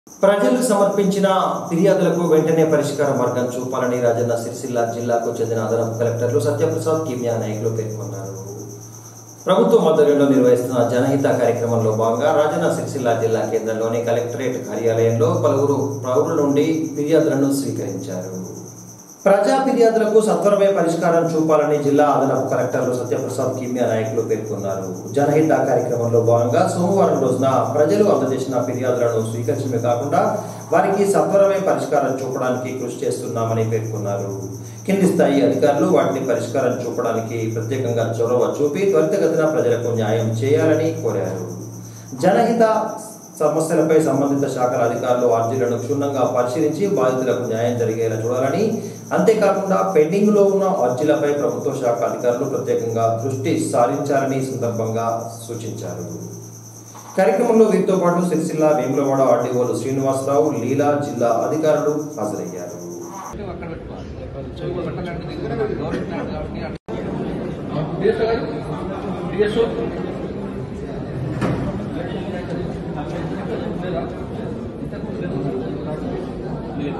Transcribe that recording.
ప్రజలు సమర్పించిన ఫిర్యాదులకు వెంటనే పరిష్కార మార్గం చూపాలని రాజన్న సిరిసిల్ల జిల్లాకు చెందిన అదనపు కలెక్టర్లు సత్యప్రసాద్ కిమియా నాయకులు పేర్కొన్నారు ప్రభుత్వం ఆధ్వర్యంలో నిర్వహిస్తున్న జనహిత కార్యక్రమంలో భాగంగా రాజన్న సిరిసిల్ల జిల్లా కేంద్రంలోని కలెక్టరేట్ కార్యాలయంలో పలువురు పౌరుల నుండి ఫిర్యాదులను స్వీకరించారు ప్రజా ఫిర్యాదులకు సత్వరమే పరిష్కారం చూపాలని జిల్లా అదనపు కలెక్టర్లు సత్యప్రసాద్ కిమ్యా నాయకులు పేర్కొన్నారు జనహిత కార్యక్రమంలో భాగంగా సోమవారం రోజున ప్రజలు అందజేసిన ఫిర్యాదులను స్వీకరించడమే కాకుండా వారికి సత్వరమే పరిష్కారం చూపడానికి కృషి చేస్తున్నామని పేర్కొన్నారు కింది స్థాయి అధికారులు వాటిని పరిష్కారం చూపడానికి ప్రత్యేకంగా చొరవ చూపి త్వరితగతిన ప్రజలకు న్యాయం చేయాలని కోరారు జనహిత సమస్యలపై సంబంధిత శాఖల అధికారులు అర్జీలను క్షుణ్ణంగా పరిశీలించి బాధితులకు న్యాయం జరిగేలా చూడాలని అంతేకాకుండా పెండింగ్ లో ఉన్న అర్జీలపై ప్రభుత్వ శాఖ అధికారులు ప్రత్యేకంగా దృష్టి సారించాలని ఈ సందర్భంగా సూచించారు కార్యక్రమంలో వీరితో పాటు సిరిసిల్ల వేములవాడ ఆర్డీఓలు శ్రీనివాసరావు లీలా జిల్లా అధికారులు హాజరయ్యారు అక్కడ పెట్టుకోవాలి చెరువు పెట్టకండి దగ్గర గవర్నమెంట్ ల్యాండ్ కాబట్టి డిఎస్ఓ గారు డిఎస్ఓ లేదా లేదు